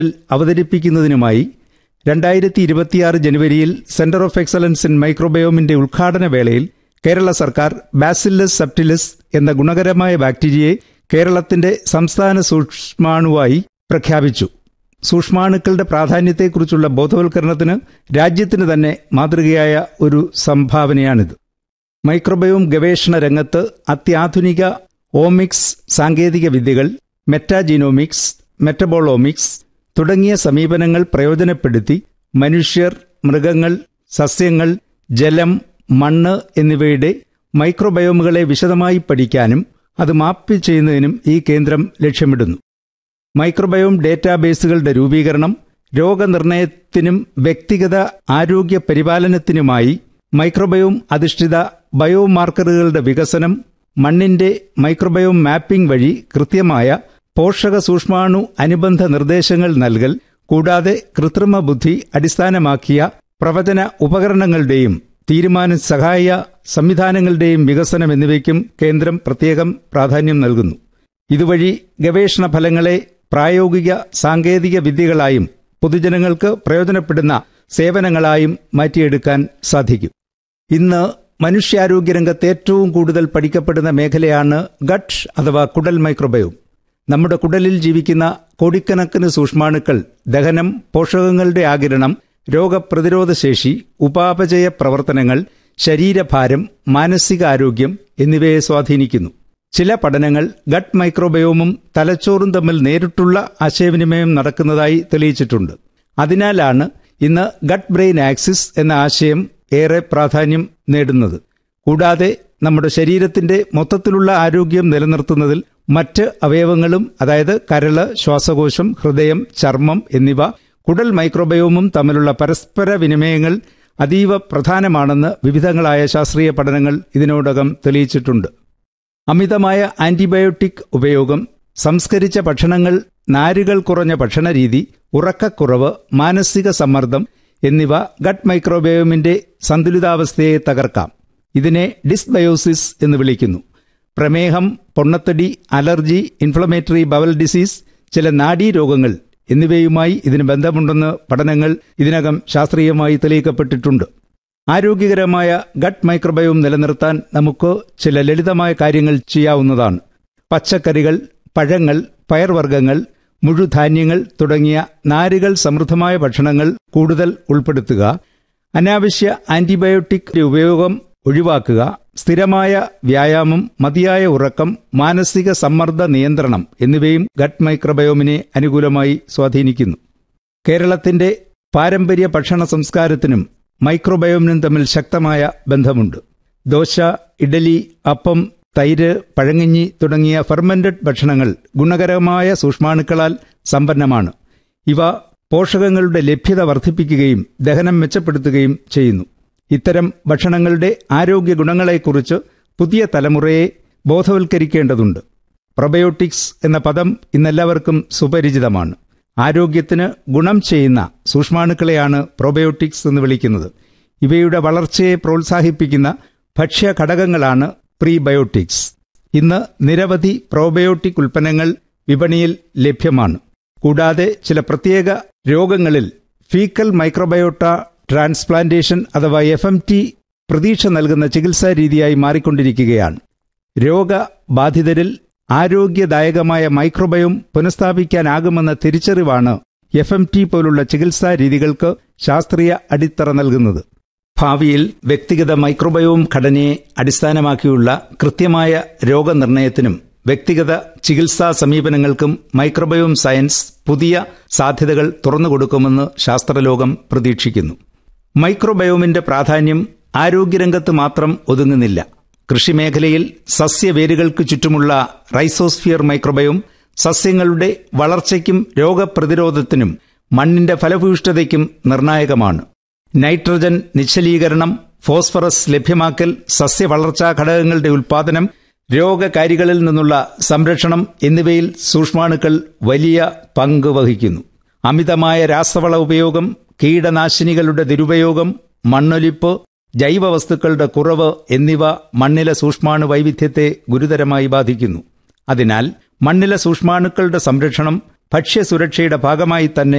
അവതരിപ്പിക്കുന്നതിനുമായി രണ്ടായിരത്തി ഇരുപത്തിയാറ് ജനുവരിയിൽ സെന്റർ ഓഫ് എക്സലൻസ് ഇൻ മൈക്രോബയോമിന്റെ ഉദ്ഘാടന വേളയിൽ കേരള സർക്കാർ ബാസില്ലസ് സബ്റ്റിലസ് എന്ന ഗുണകരമായ ബാക്ടീരിയയെ കേരളത്തിന്റെ സംസ്ഥാന സൂക്ഷ്മാണുവായി പ്രഖ്യാപിച്ചു സൂക്ഷ്മാണുക്കളുടെ പ്രാധാന്യത്തെക്കുറിച്ചുള്ള ബോധവൽക്കരണത്തിന് രാജ്യത്തിന് തന്നെ മാതൃകയായ ഒരു സംഭാവനയാണിത് മൈക്രോബയോം ഗവേഷണ രംഗത്ത് അത്യാധുനിക ഓമിക്സ് സാങ്കേതിക വിദ്യകൾ മെറ്റാജീനോമിക്സ് മെറ്റബോളോമിക്സ് തുടങ്ങിയ സമീപനങ്ങൾ പ്രയോജനപ്പെടുത്തി മനുഷ്യർ മൃഗങ്ങൾ സസ്യങ്ങൾ ജലം മണ്ണ് എന്നിവയുടെ മൈക്രോബയോമുകളെ വിശദമായി പഠിക്കാനും അത് മാപ്പ് ചെയ്യുന്നതിനും ഈ കേന്ദ്രം ലക്ഷ്യമിടുന്നു മൈക്രോബയോം ഡേറ്റാബേസുകളുടെ രൂപീകരണം രോഗനിർണയത്തിനും വ്യക്തിഗത ആരോഗ്യ പരിപാലനത്തിനുമായി മൈക്രോബയോം അധിഷ്ഠിത ബയോമാർക്കറുകളുടെ വികസനം മണ്ണിന്റെ മൈക്രോബയോം മാപ്പിംഗ് വഴി കൃത്യമായ പോഷക സൂക്ഷ്മാണു അനുബന്ധ നിർദ്ദേശങ്ങൾ നൽകൽ കൂടാതെ കൃത്രിമ ബുദ്ധി അടിസ്ഥാനമാക്കിയ പ്രവചന ഉപകരണങ്ങളുടെയും തീരുമാന സഹായ സംവിധാനങ്ങളുടെയും വികസനം എന്നിവയ്ക്കും കേന്ദ്രം പ്രത്യേകം പ്രാധാന്യം നൽകുന്നു ഇതുവഴി ഗവേഷണ ഫലങ്ങളെ പ്രായോഗിക സാങ്കേതിക വിദ്യകളായും പൊതുജനങ്ങൾക്ക് പ്രയോജനപ്പെടുന്ന സേവനങ്ങളായും മാറ്റിയെടുക്കാൻ സാധിക്കും ഇന്ന് മനുഷ്യാരോഗ്യരംഗത്ത് ഏറ്റവും കൂടുതൽ പഠിക്കപ്പെടുന്ന മേഖലയാണ് ഗട്ട് അഥവാ കുടൽ മൈക്രോബയോം നമ്മുടെ കുടലിൽ ജീവിക്കുന്ന കോടിക്കണക്കിന് സൂക്ഷ്മാണുക്കൾ ദഹനം പോഷകങ്ങളുടെ ആകിരണം രോഗപ്രതിരോധ ശേഷി ഉപാപചയ പ്രവർത്തനങ്ങൾ ശരീരഭാരം മാനസികാരോഗ്യം എന്നിവയെ സ്വാധീനിക്കുന്നു ചില പഠനങ്ങൾ ഗട്ട് മൈക്രോബയോമും തലച്ചോറും തമ്മിൽ നേരിട്ടുള്ള ആശയവിനിമയം നടക്കുന്നതായി തെളിയിച്ചിട്ടുണ്ട് അതിനാലാണ് ഇന്ന് ഗട്ട് ബ്രെയിൻ ആക്സിസ് എന്ന ആശയം ഏറെ പ്രാധാന്യം നേടുന്നത് കൂടാതെ നമ്മുടെ ശരീരത്തിന്റെ മൊത്തത്തിലുള്ള ആരോഗ്യം നിലനിർത്തുന്നതിൽ മറ്റ് അവയവങ്ങളും അതായത് കരള് ശ്വാസകോശം ഹൃദയം ചർമ്മം എന്നിവ കുടൽ മൈക്രോബയോമും തമ്മിലുള്ള പരസ്പര വിനിമയങ്ങൾ അതീവ പ്രധാനമാണെന്ന് വിവിധങ്ങളായ ശാസ്ത്രീയ പഠനങ്ങൾ ഇതിനോടകം തെളിയിച്ചിട്ടുണ്ട് അമിതമായ ആന്റിബയോട്ടിക് ഉപയോഗം സംസ്കരിച്ച ഭക്ഷണങ്ങൾ നാരുകൾ കുറഞ്ഞ ഭക്ഷണരീതി ഉറക്കക്കുറവ് മാനസിക സമ്മർദ്ദം എന്നിവ ഗട്ട് മൈക്രോബയോമിന്റെ സന്തുലിതാവസ്ഥയെ തകർക്കാം ഇതിനെ ഡിസ്ബയോസിസ് എന്ന് വിളിക്കുന്നു പ്രമേഹം പൊണ്ണത്തടി അലർജി ഇൻഫ്ലമേറ്ററി ബവൽ ഡിസീസ് ചില നാഡീരോഗങ്ങൾ എന്നിവയുമായി ഇതിന് ബന്ധമുണ്ടെന്ന് പഠനങ്ങൾ ഇതിനകം ശാസ്ത്രീയമായി തെളിയിക്കപ്പെട്ടിട്ടുണ്ട് ആരോഗ്യകരമായ ഗട്ട് മൈക്രോബയോം നിലനിർത്താൻ നമുക്ക് ചില ലളിതമായ കാര്യങ്ങൾ ചെയ്യാവുന്നതാണ് പച്ചക്കറികൾ പഴങ്ങൾ പയർവർഗ്ഗങ്ങൾ മുഴുധാന്യങ്ങൾ തുടങ്ങിയ നാരുകൾ സമൃദ്ധമായ ഭക്ഷണങ്ങൾ കൂടുതൽ ഉൾപ്പെടുത്തുക അനാവശ്യ ആന്റിബയോട്ടിക് ഉപയോഗം ഒഴിവാക്കുക സ്ഥിരമായ വ്യായാമം മതിയായ ഉറക്കം മാനസിക സമ്മർദ്ദ നിയന്ത്രണം എന്നിവയും ഗട്ട് മൈക്രോബയോമിനെ അനുകൂലമായി സ്വാധീനിക്കുന്നു കേരളത്തിന്റെ പാരമ്പര്യ ഭക്ഷണ സംസ്കാരത്തിനും മൈക്രോബയോമിനും തമ്മിൽ ശക്തമായ ബന്ധമുണ്ട് ദോശ ഇഡലി അപ്പം തൈര് പഴങ്ങഞ്ഞി തുടങ്ങിയ ഫെർമെന്റഡ് ഭക്ഷണങ്ങൾ ഗുണകരമായ സൂക്ഷ്മാണുക്കളാൽ സമ്പന്നമാണ് ഇവ പോഷകങ്ങളുടെ ലഭ്യത വർദ്ധിപ്പിക്കുകയും ദഹനം മെച്ചപ്പെടുത്തുകയും ചെയ്യുന്നു ഇത്തരം ഭക്ഷണങ്ങളുടെ ആരോഗ്യ ഗുണങ്ങളെക്കുറിച്ച് പുതിയ തലമുറയെ ബോധവൽക്കരിക്കേണ്ടതുണ്ട് പ്രൊബയോട്ടിക്സ് എന്ന പദം ഇന്നെല്ലാവർക്കും സുപരിചിതമാണ് ആരോഗ്യത്തിന് ഗുണം ചെയ്യുന്ന സൂക്ഷ്മാണുക്കളെയാണ് പ്രോബയോട്ടിക്സ് എന്ന് വിളിക്കുന്നത് ഇവയുടെ വളർച്ചയെ പ്രോത്സാഹിപ്പിക്കുന്ന ഭക്ഷ്യ ഘടകങ്ങളാണ് പ്രീബയോട്ടിക്സ് ഇന്ന് നിരവധി പ്രോബയോട്ടിക് ഉൽപ്പന്നങ്ങൾ വിപണിയിൽ ലഭ്യമാണ് കൂടാതെ ചില പ്രത്യേക രോഗങ്ങളിൽ ഫീക്കൽ മൈക്രോബയോട്ട ട്രാൻസ്പ്ലാന്റേഷൻ അഥവാ എഫ് എം ടി പ്രതീക്ഷ നൽകുന്ന ചികിത്സാ രീതിയായി മാറിക്കൊണ്ടിരിക്കുകയാണ് രോഗബാധിതരിൽ ആരോഗ്യദായകമായ മൈക്രോബയോം പുനഃസ്ഥാപിക്കാനാകുമെന്ന തിരിച്ചറിവാണ് എഫ് എം ടി പോലുള്ള ചികിത്സാ രീതികൾക്ക് ശാസ്ത്രീയ അടിത്തറ നൽകുന്നത് ഭാവിയിൽ വ്യക്തിഗത മൈക്രോബയോം ഘടനയെ അടിസ്ഥാനമാക്കിയുള്ള കൃത്യമായ രോഗനിർണയത്തിനും വ്യക്തിഗത ചികിത്സാ സമീപനങ്ങൾക്കും മൈക്രോബയോം സയൻസ് പുതിയ സാധ്യതകൾ തുറന്നുകൊടുക്കുമെന്ന് ശാസ്ത്രലോകം പ്രതീക്ഷിക്കുന്നു മൈക്രോബയോമിന്റെ പ്രാധാന്യം ആരോഗ്യരംഗത്ത് മാത്രം ഒതുങ്ങുന്നില്ല കൃഷിമേഖലയിൽ സസ്യവേരുകൾക്ക് ചുറ്റുമുള്ള റൈസോസ്ഫിയർ മൈക്രോബയോം സസ്യങ്ങളുടെ വളർച്ചയ്ക്കും രോഗപ്രതിരോധത്തിനും മണ്ണിന്റെ ഫലഭൂയിഷ്ഠതയ്ക്കും നിർണായകമാണ് നൈട്രജൻ നിശ്ചലീകരണം ഫോസ്ഫറസ് ലഭ്യമാക്കൽ സസ്യവളർച്ചാ ഘടകങ്ങളുടെ ഉൽപാദനം രോഗകാരികളിൽ നിന്നുള്ള സംരക്ഷണം എന്നിവയിൽ സൂക്ഷ്മാണുക്കൾ വലിയ പങ്ക് വഹിക്കുന്നു അമിതമായ രാസവള ഉപയോഗം കീടനാശിനികളുടെ ദുരുപയോഗം മണ്ണൊലിപ്പ് ജൈവവസ്തുക്കളുടെ കുറവ് എന്നിവ മണ്ണിലെ സൂക്ഷ്മാണു വൈവിധ്യത്തെ ഗുരുതരമായി ബാധിക്കുന്നു അതിനാൽ മണ്ണിലെ സൂക്ഷ്മാണുക്കളുടെ സംരക്ഷണം ഭക്ഷ്യസുരക്ഷയുടെ ഭാഗമായി തന്നെ